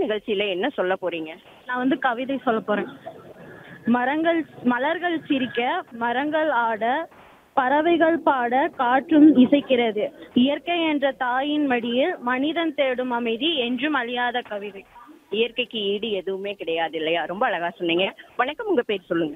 நிகழ்ச்சியில என்ன சொல்ல போறீங்க நான் வந்து கவிதை சொல்ல போறேன் மரங்கள் மலர்கள் சிரிக்க மரங்கள் ஆட பறவைகள் பாட காற்றும் இசைக்கிறது இயற்கை என்ற தாயின் மடியில் மனிதன் தேடும் அமைதி என்றும் அழியாத கவிதை இயற்கைக்கு ஈடு எதுவுமே கிடையாது இல்லையா ரொம்ப அழகா சொன்னீங்க வணக்கம் உங்க பேர் சொல்லுங்க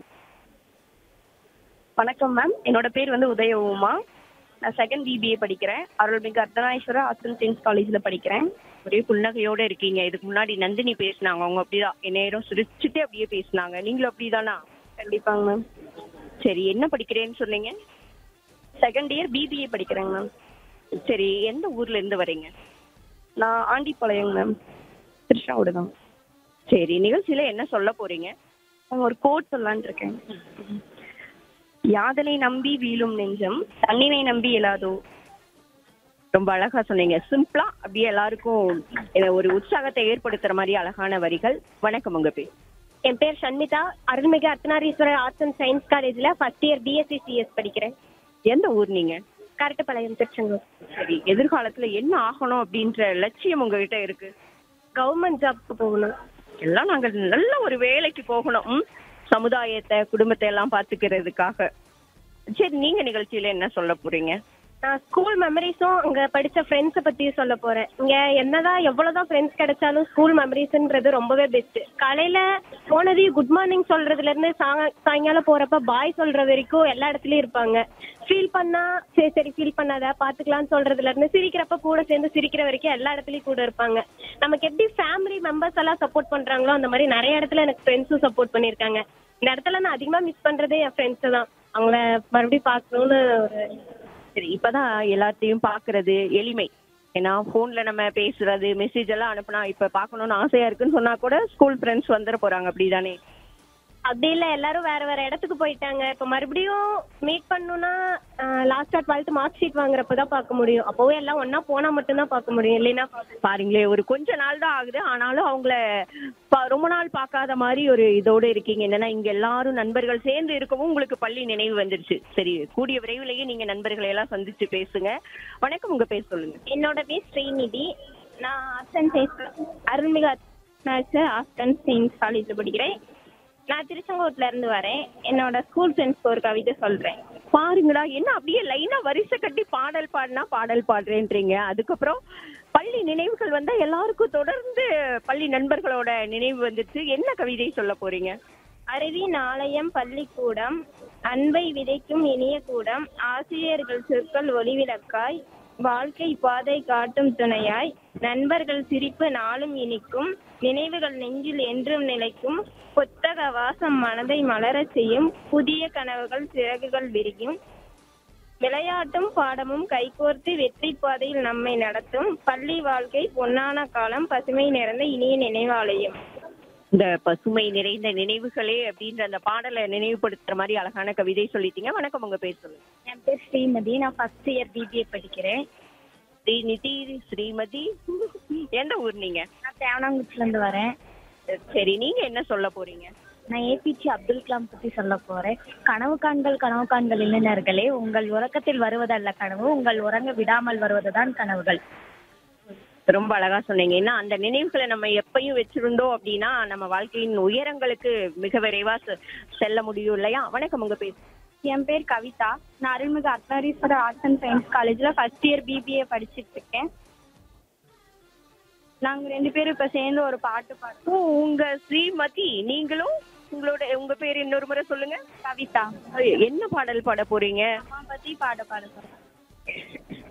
வணக்கம் மேம் என்னோட பேர் வந்து உதய உமா நான் செகண்ட் பிபிஏ படிக்கிறேன் அருள்மிகு அர்த்தநாயஸ்வரா ஆர்ட்ஸ் அண்ட் சயின்ஸ் காலேஜில் படிக்கிறேன் ஒரே புன்னகையோட இருக்கீங்க இதுக்கு முன்னாடி நந்தினி பேசினாங்க அவங்க அப்படிதான் நேரம் சிரிச்சுட்டு அப்படியே பேசினாங்க நீங்களும் அப்படிதானா கண்டிப்பாங்க மேம் சரி என்ன படிக்கிறேன்னு சொன்னீங்க செகண்ட் இயர் பிபிஏ படிக்கிறேங்க மேம் சரி எந்த ஊர்ல இருந்து வரீங்க நான் ஆண்டிப்பாளையங்க மேம் திருஷாவோட தான் சரி நிகழ்ச்சியில என்ன சொல்ல போறீங்க நான் ஒரு கோட் சொல்லலான்னு இருக்கேன் யாதனை நம்பி வீழும் நெஞ்சம் தன்னினை நம்பி எழாதோ ரொம்ப அழகா சொன்னீங்க சிம்பிளா அப்படியே எல்லாருக்கும் இத ஒரு உற்சாகத்தை ஏற்படுத்துற மாதிரி அழகான வரிகள் வணக்கம் உங்க பேர் என் பேர் Shanmitha Arulmigu Ardhanareeswarar arts and science காலேஜில் ஃபர்ஸ்ட் இயர் பிஎஸ்சி சிஎஸ் படிக்கிறேன் எந்த ஊர் நீங்க கரட்டுப்பாளையம் திருச்செங்கோடு சரி எதிர்காலத்துல என்ன ஆகணும் அப்படின்ற லட்சியம் உங்ககிட்ட இருக்கு கவர்மெண்ட் ஜாப்க்கு போகணும் எல்லாம் நாங்க நல்ல ஒரு வேலைக்கு போகணும் ம்? சமுதாயத்தை குடும்பத்தை எல்லாம் பாத்துக்கிறதுக்காக சரி நீங்க நிகழ்ச்சியில என்ன சொல்ல போறீங்க நான் ஸ்கூல் மெமரிஸும் அங்கே படித்த ஃப்ரெண்ட்ஸை பற்றியும் சொல்ல போகிறேன் இங்கே என்னதான் எவ்வளோதான் ஃப்ரெண்ட்ஸ் கிடைச்சாலும் ஸ்கூல் மெமரிஸ்ன்றது ரொம்பவே பெஸ்ட்டு காலையில் போனதையும் குட் மார்னிங் சொல்கிறதுலேருந்து சாங்க சாயங்காலம் போகிறப்ப பாய் சொல்கிற வரைக்கும் எல்லா இடத்துலையும் இருப்பாங்க ஃபீல் பண்ணா சரி சரி ஃபீல் பண்ணாத பார்த்துக்கலாம்னு சொல்கிறதுலேருந்து சிரிக்கிறப்ப கூட சேர்ந்து சிரிக்கிற வரைக்கும் எல்லா இடத்துலையும் கூட இருப்பாங்க நமக்கு எப்படி ஃபேமிலி மெம்பர்ஸ் எல்லாம் சப்போர்ட் பண்ணுறாங்களோ அந்த மாதிரி நிறைய இடத்துல எனக்கு ஃப்ரெண்ட்ஸும் சப்போர்ட் பண்ணியிருக்காங்க இந்த இடத்துல நான் அதிகமாக மிஸ் பண்ணுறதே என் ஃப்ரெண்ட்ஸை தான் அவங்கள மறுபடியும் பார்க்கணுன்னு ஒரு சரி இப்பதான் எல்லாத்தையும் பாக்குறது எளிமை ஏன்னா போன்ல நம்ம பேசுறது மெசேஜ் எல்லாம் அனுப்புனா இப்ப பாக்கணும்னு ஆசையா இருக்குன்னு சொன்னா கூட ஸ்கூல் ஃப்ரெண்ட்ஸ் வந்துட போறாங்க அப்படிதானே அப்படி இல்ல எல்லாரும் வேற வேற இடத்துக்கு போயிட்டாங்க இப்ப மறுபடியும் மீட் பண்ணணும்னா லாஸ்டா டுவெல்த் மார்க் ஷீட் வாங்குறப்ப தான் பார்க்க முடியும் அப்போவே எல்லாம் ஒண்ணா போனா மட்டும்தான் பார்க்க முடியும் இல்லைன்னா பார்க்க- பாருங்களே ஒரு கொஞ்ச நாள் தான் ஆகுது ஆனாலும் அவங்கள ப- ரொம்ப நாள் பார்க்காத மாதிரி ஒரு இதோட இருக்கீங்க என்னன்னா இங்க எல்லாரும் நண்பர்கள் சேர்ந்து இருக்கவும் உங்களுக்கு பள்ளி நினைவு வந்துருச்சு சரி கூடிய விரைவிலேயே நீங்க நண்பர்களை எல்லாம் சந்திச்சு பேசுங்க வணக்கம் உங்க பேர் சொல்லுங்க என்னோட பேர் ஸ்ரீநிதி நான் arts and science Arulmigu arts and science காலேஜில் படிக்கிறேன் நான் திருச்செங்கோட்டில் இருந்து வரேன் என்னோட ஸ்கூல் ஃப்ரெண்ட்ஸ்க்கு ஒரு கவிதை சொல்றேன் பாருங்களா என்ன அப்படியே லைனா வரிசை கட்டி பாடல் பாடினா பாடல் பாடுறேன்றீங்க அதுக்கப்புறம் பள்ளி நினைவுகள் வந்தா எல்லாருக்கும் தொடர்ந்து பள்ளி நண்பர்களோட நினைவு வந்துச்சு என்ன கவிதை சொல்ல போறீங்க அருவி நாளையம் பள்ளிக்கூடம் அன்பை விதைக்கும் இனிய கூடம் ஆசிரியர்கள் சொற்கள் ஒளிவிளக்காய் வாழ்க்கை பாதை காட்டும் துணையாய் நண்பர்கள் சிரிப்பு நாளும் இனிக்கும் நினைவுகள் நெஞ்சில் என்றும் நிலைக்கும் புத்தக வாசம் மனதை மலரச் செய்யும் புதிய கனவுகள் சிறகுகள் விரியும் விளையாட்டும் பாடமும் கைகோர்த்து வெற்றி பாதையில் நம்மை நடத்தும் பள்ளி வாழ்க்கை பொன்னான காலம் பசுமை நிறைந்த இனிய நினைவாலயம் இந்த பசுமை நிறைந்த நினைவுகளே அப்படின்ற அந்த பாடலை நினைவுபடுத்துற மாதிரி அழகான கவிதை சொல்லிட்டீங்க வணக்கம் உங்க பேர் சொல்லுங்க என் பேர் ஸ்ரீமதி நான் ஃபர்ஸ்ட் இயர் பிபிஏ படிக்கிறேன் ஸ்ரீநிதி ஸ்ரீமதி எந்த ஊர் நீங்க நான் தேவனாங்குச்சிலேருந்து வரேன் சரி நீங்க என்ன சொல்ல போறீங்க நான் ஏபிஜே அப்துல் கலாம் பற்றி சொல்ல போகிறேன் கனவு காண்கள் கனவு காண்கள் இளைஞர்களே உங்கள் உறக்கத்தில் வருவதல்ல கனவு உங்கள் உறங்க விடாமல் வருவதுதான் கனவுகள் ரொம்ப அழகா சொன்னீங்க ஏன்னா அந்த நினைவுகளை நம்ம எப்பயும் வச்சிருந்தோம் அப்படின்னா நம்ம வாழ்க்கையின் உயரங்களுக்கு மிக விரைவா செ- செல்ல முடியும் இல்லையா வணக்கம் உங்க பேர் என் பேர் கவிதா நான் Arulmigu Ardhanareeswarar arts and science காலேஜில் ஃபர்ஸ்ட் இயர் பிபிஏ படிச்சுட்டு இருக்கேன் நாங்கள் ரெண்டு பேரும் இப்போ சேர்ந்து ஒரு பாட்டு பாடுறோம் ஓ, உங்க ஸ்ரீமதி நீங்களும் உங்களோட உங்க பேர் இன்னொரு முறை சொல்லுங்க கவிதா ஐயோ, என்ன பாடல் பாட போறீங்க அம்மா பற்றி பாட பாட சொல்கிறேன்